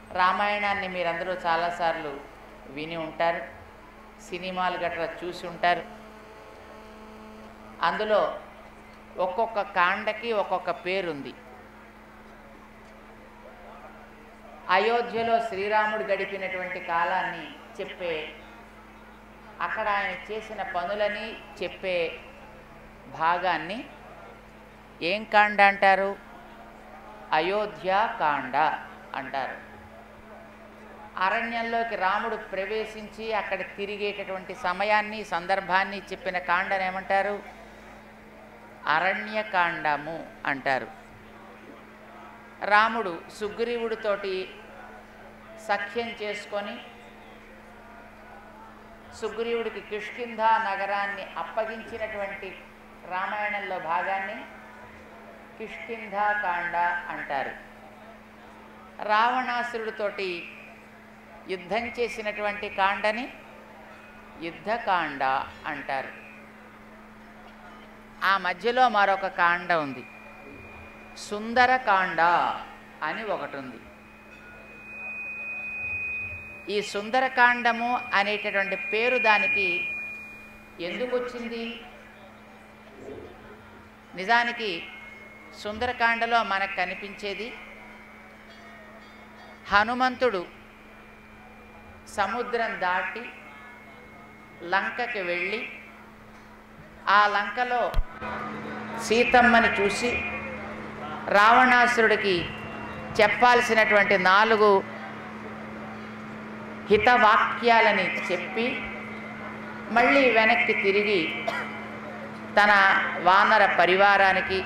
రామాయణాన్ని మీరందరూ చాలాసార్లు విని ఉంటారు సినిమాలు గట్రా చూసి ఉంటారు అందులో ఒక్కొక్క కాండకి ఒక్కొక్క పేరుంది అయోధ్యలో శ్రీరాముడు గడిపినటువంటి కాలాన్ని చెప్పే అక్కడ ఆయన చేసిన పనులని చెప్పే భాగాన్ని ఏం కాండ అంటారు అయోధ్య కాండ అంటారు అరణ్యంలోకి రాముడు ప్రవేశించి అక్కడ తిరిగేటటువంటి సమయాన్ని సందర్భాన్ని చెప్పిన కాండను ఏమంటారు అరణ్యకాండము అంటారు రాముడు సుగ్రీవుడితోటి సఖ్యం చేసుకొని సుగ్రీవుడికి కిష్కింధ నగరాన్ని అప్పగించినటువంటి రామాయణంలో భాగాన్ని కిష్కింధాకాండ అంటారు రావణాసురుడితోటి యుద్ధం చేసినటువంటి కాండని యుద్ధకాండ అంటారు ఆ మధ్యలో మరొక కాండ ఉంది సుందరకాండ అని ఒకటి ఉంది ఈ సుందరకాండము అనేటటువంటి పేరు దానికి ఎందుకు వచ్చింది నిజానికి సుందరకాండలో మనకు కనిపించేది హనుమంతుడు సముద్రం దాటి లంకకి వెళ్ళి ఆ లంకలో సీతమ్మని చూసి రావణాసురుడికి చెప్పాల్సినటువంటి నాలుగు హితవాక్యాలని చెప్పి మళ్ళీ వెనక్కి తిరిగి తన వానర పరివారానికి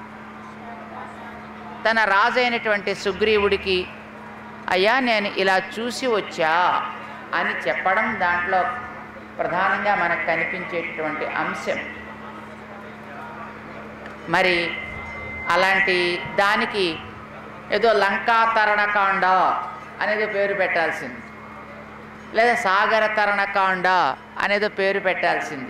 తన రాజైనటువంటి సుగ్రీవుడికి అయ్యా నేను ఇలా చూసి వచ్చా అని చెప్పడం దాంట్లో ప్రధానంగా మనకు కనిపించేటటువంటి అంశం మరి అలాంటి దానికి ఏదో లంకా తరణకాండ అనేది పేరు పెట్టాల్సింది లేదా సాగర తరణకాండ అనేదో పేరు పెట్టాల్సింది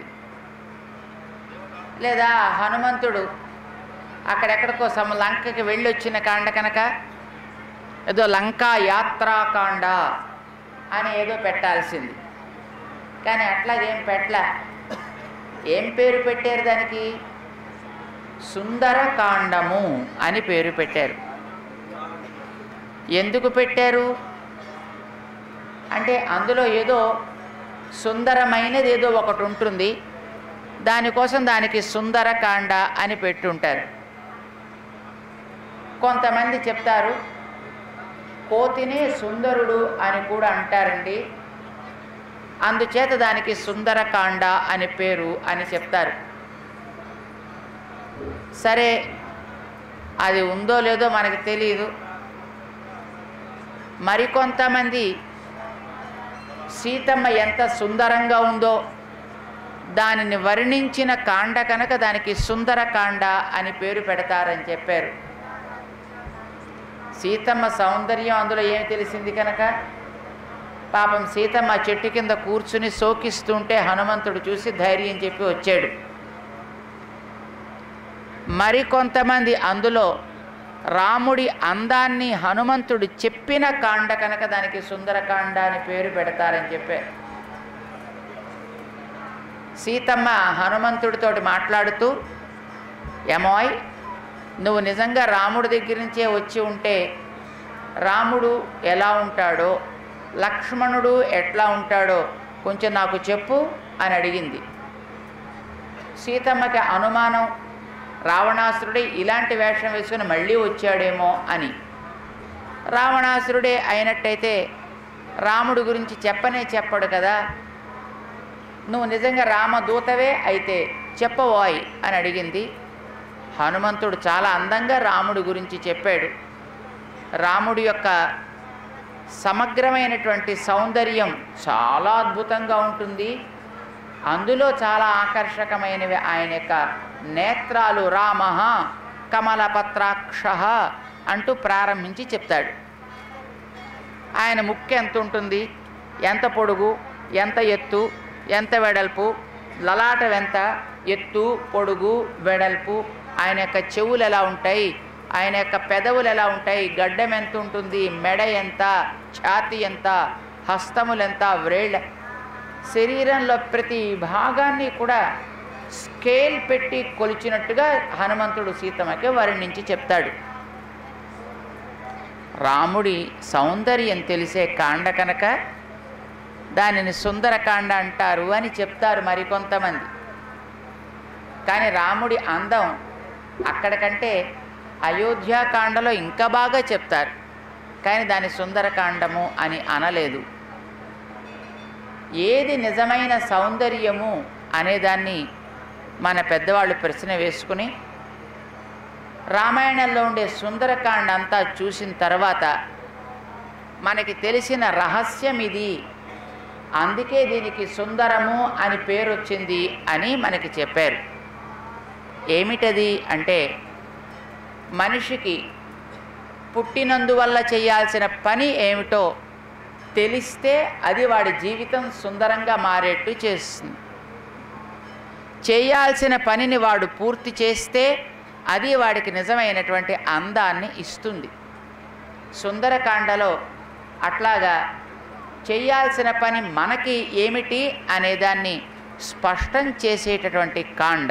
లేదా హనుమంతుడు అక్కడెక్కడికో సమ లంకకి వెళ్ళి వచ్చిన కాండ కనుక ఏదో లంకా యాత్రాకాండ అని ఏదో పెట్టాల్సింది కానీ అట్లాగేం పెట్టలే ఏం పేరు పెట్టారు దానికి సుందరకాండము అని పేరు పెట్టారు ఎందుకు పెట్టారు అంటే అందులో ఏదో సుందరమైనది ఏదో ఒకటి ఉంటుంది దానికోసం దానికి సుందరకాండ అని పెట్టుంటారు కొంతమంది చెప్తారు కోతినే సుందరుడు అని కూడా అంటారండి అందుచేత దానికి సుందరకాండ అని పేరు అని చెప్తారు సరే అది ఉందో లేదో మనకి తెలియదు మరికొంతమంది సీతమ్మ ఎంత సుందరంగా ఉందో దానిని వర్ణించిన కాండ కనుక దానికి సుందరకాండ అని పేరు పెడతారని చెప్పారు సీతమ్మ సౌందర్యం అందులో ఏమి తెలిసింది కనుక పాపం సీతమ్మ ఆ చెట్టు కింద కూర్చుని సోకిస్తుంటే హనుమంతుడు చూసి ధైర్యం చెప్పి వచ్చాడు మరికొంతమంది అందులో రాముడి అందాన్ని హనుమంతుడు చెప్పిన కాండ కనుక దానికి సుందరకాండ అని పేరు పెడతారని చెప్పారు సీతమ్మ హనుమంతుడితోటి మాట్లాడుతూ ఎమోయ్ నువ్వు నిజంగా రాముడి దగ్గర నుంచే వచ్చి ఉంటే రాముడు ఎలా ఉంటాడో లక్ష్మణుడు ఎట్లా ఉంటాడో కొంచెం నాకు చెప్పు అని అడిగింది సీతమ్మకి అనుమానం రావణాసురుడే ఇలాంటి వేషం వేసుకుని మళ్ళీ వచ్చాడేమో అని రావణాసురుడే అయినట్టయితే రాముడి గురించి చెప్పనే చెప్పడు కదా నువ్వు నిజంగా రామదూతవే అయితే చెప్పవోయ్ అని అడిగింది హనుమంతుడు చాలా అందంగా రాముడి గురించి చెప్పాడు రాముడి యొక్క సమగ్రమైనటువంటి సౌందర్యం చాలా అద్భుతంగా ఉంటుంది అందులో చాలా ఆకర్షకమైనవి ఆయన యొక్క నేత్రాలు రామ కమలపత్రాక్ష అంటూ ప్రారంభించి చెప్తాడు ఆయన ముక్కు ఎంత ఉంటుంది ఎంత పొడుగు ఎంత ఎత్తు ఎంత వెడల్పు లలాటం ఎంత ఎత్తు పొడుగు వెడల్పు ఆయన యొక్క చెవులు ఎలా ఉంటాయి ఆయన యొక్క పెదవులు ఎలా ఉంటాయి గడ్డం ఎంత ఉంటుంది మెడ ఎంత ఛాతి ఎంత హస్తములు ఎంత వ్రేళ్ళ శరీరంలో ప్రతి భాగాన్ని కూడా స్కేల్ పెట్టి కొలిచినట్టుగా హనుమంతుడు సీతమ్మకి వర్ణించి చెప్తాడు రాముడి సౌందర్యం తెలిసే కాండ కనుక దానిని సుందరకాండ అంటారు అని చెప్తారు మరికొంతమంది కానీ రాముడి అందం అక్కడికంటే అయోధ్యాకాండలో ఇంకా బాగా చెప్తారు కానీ దాని సుందరకాండము అని అనలేదు ఏది నిజమైన సౌందర్యము అనేదాన్ని మన పెద్దవాళ్ళు ప్రశ్న వేసుకుని రామాయణంలో ఉండే సుందరకాండ అంతా చూసిన తర్వాత మనకి తెలిసిన రహస్యం ఇది అందుకే దీనికి సుందరము అని పేరు వచ్చింది అని మనకి చెప్పారు ఏమిటది అంటే మనిషికి పుట్టినందువల్ల చేయాల్సిన పని ఏమిటో తెలిస్తే అది వాడి జీవితం సుందరంగా మారేట్టు చేస్తుంది చేయాల్సిన పనిని వాడు పూర్తి చేస్తే అది వాడికి నిజమైనటువంటి అందాన్ని ఇస్తుంది సుందరకాండలో అట్లాగా చేయాల్సిన పని మనకి ఏమిటి అనేదాన్ని స్పష్టం చేసేటటువంటి కాండ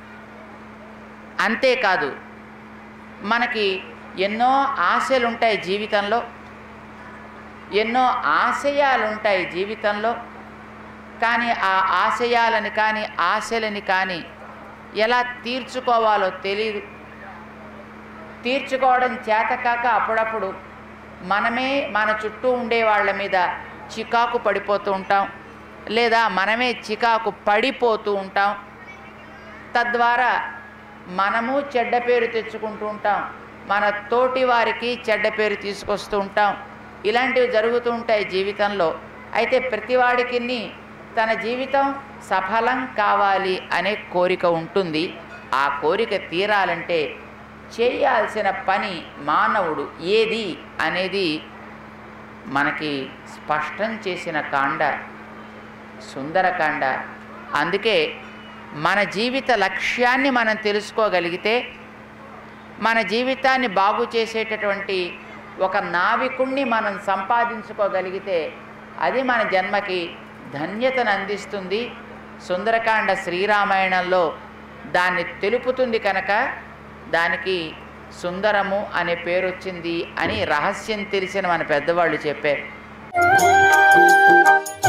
అంతేకాదు మనకి ఎన్నో ఆశలు ఉంటాయి జీవితంలో ఎన్నో ఆశయాలు ఉంటాయి జీవితంలో కానీ ఆ ఆశయాలని కానీ ఆశలని కానీ ఎలా తీర్చుకోవాలో తెలియదు తీర్చుకోవడం చేతకాక అప్పుడప్పుడు మనమే మన చుట్టూ ఉండే వాళ్ళ మీద చికాకు పడిపోతూ ఉంటాం లేదా మనమే చికాకు పడిపోతూ ఉంటాం తద్వారా మనము చెడ్డ పేరు తెచ్చుకుంటూ ఉంటాం మన తోటి వారికి చెడ్డ పేరు తీసుకొస్తూ ఉంటాం ఇలాంటివి జరుగుతూ ఉంటాయి జీవితంలో అయితే ప్రతివాడికి తన జీవితం సఫలం కావాలి అనే కోరిక ఉంటుంది ఆ కోరిక తీరాలంటే చేయాల్సిన పని మానవుడు ఏది అనేది మనకి స్పష్టం చేసిన కాండ సుందరకాండ అందుకే మన జీవిత లక్ష్యాన్ని మనం తెలుసుకోగలిగితే మన జీవితాన్ని బాగు చేసేటటువంటి ఒక నావికుణ్ణి మనం సంపాదించుకోగలిగితే అది మన జన్మకి ధన్యతను అందిస్తుంది సుందరకాండ శ్రీరామాయణంలో దాన్ని తెలుపుతుంది కనుక దానికి సుందరము అనే పేరు వచ్చింది అని రహస్యం తెలిసిన మన పెద్దవాళ్ళు చెప్పారు